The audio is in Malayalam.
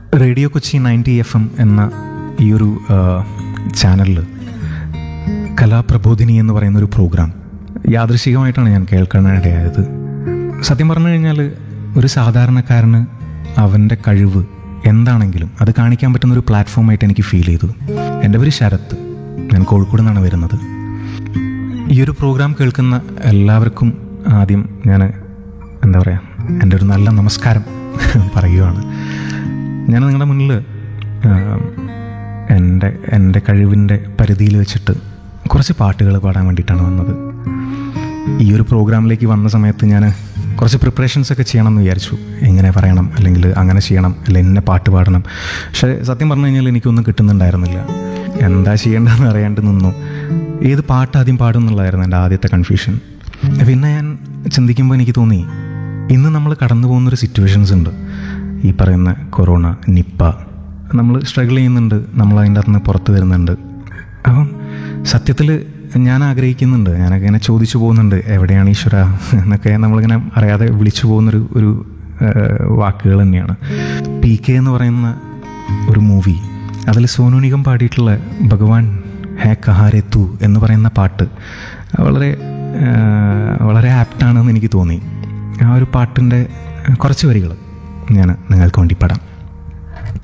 radio Kochi ninety F M എന്ന ഈ ഒരു ചാനലിൽ കലാപ്രബോധിനി എന്ന് പറയുന്ന ഒരു പ്രോഗ്രാം യാദൃശികമായിട്ടാണ് ഞാൻ കേൾക്കാനിടയായത് സത്യം പറഞ്ഞു കഴിഞ്ഞാൽ ഒരു സാധാരണക്കാരന് അവൻ്റെ കഴിവ് എന്താണെങ്കിലും അത് കാണിക്കാൻ പറ്റുന്ന ഒരു പ്ലാറ്റ്ഫോമായിട്ട് എനിക്ക് ഫീൽ ചെയ്തു എൻ്റെ പേര് ശരത്ത് ഞാൻ കോഴിക്കോട് നിന്നാണ് വരുന്നത് ഈ ഒരു പ്രോഗ്രാം കേൾക്കുന്ന എല്ലാവർക്കും ആദ്യം ഞാൻ എന്താ പറയുക എൻ്റെ ഒരു നല്ല നമസ്കാരം പറയുകയാണ് ഞാൻ നിങ്ങളുടെ മുന്നിൽ എൻ്റെ എൻ്റെ കഴിവിൻ്റെ പരിധിയിൽ വെച്ചിട്ട് കുറച്ച് പാട്ടുകൾ പാടാൻ വേണ്ടിയിട്ടാണ് വന്നത് ഈ ഒരു പ്രോഗ്രാമിലേക്ക് വന്ന സമയത്ത് ഞാൻ കുറച്ച് പ്രിപ്പറേഷൻസ് ഒക്കെ ചെയ്യണം എന്ന് വിചാരിച്ചു എങ്ങനെ പറയണം അല്ലെങ്കിൽ അങ്ങനെ ചെയ്യണം അല്ലെങ്കിൽ എന്നെ പാട്ട് പാടണം പക്ഷേ സത്യം പറഞ്ഞു കഴിഞ്ഞാൽ എനിക്കൊന്നും കിട്ടുന്നുണ്ടായിരുന്നില്ല എന്താ ചെയ്യേണ്ടതെന്ന് അറിയാണ്ട് നിന്നു ഏത് പാട്ട് ആദ്യം പാടും എന്നുള്ളതായിരുന്നു എൻ്റെ ആദ്യത്തെ കൺഫ്യൂഷൻ പിന്നെ ഞാൻ ചിന്തിക്കുമ്പോൾ എനിക്ക് തോന്നി ഇന്ന് നമ്മൾ കടന്നു പോകുന്നൊരു സിറ്റുവേഷൻസ് ഉണ്ട് ഈ പറയുന്ന കൊറോണ നിപ്പ നമ്മൾ സ്ട്രഗിൾ ചെയ്യുന്നുണ്ട് നമ്മൾ അതിൻ്റെ അകത്ത് നിന്ന് പുറത്ത് വരുന്നുണ്ട് അപ്പം സത്യത്തിൽ ഞാൻ ആഗ്രഹിക്കുന്നുണ്ട് ഞാനൊക്കെ ഇങ്ങനെ ചോദിച്ചു പോകുന്നുണ്ട് എവിടെയാണ് ഈശ്വര എന്നൊക്കെ നമ്മളിങ്ങനെ അറിയാതെ വിളിച്ചു പോകുന്നൊരു ഒരു ഏഹ്, വാക്കുകൾ തന്നെയാണ് പി കെ എന്ന് പറയുന്ന ഒരു മൂവി അതിൽ സോനു നിഗം പാടിയിട്ടുള്ള ഭഗവാൻ ഹേ കഹാരെ തു എന്ന് പറയുന്ന പാട്ട് വളരെ ഏഹ്, വളരെ ആപ്റ്റാണെന്ന് എനിക്ക് തോന്നി ആ ഒരു പാട്ടിൻ്റെ കുറച്ച് വരികൾ ഞാൻ നിങ്ങൾക്ക് വേണ്ടി പാടാം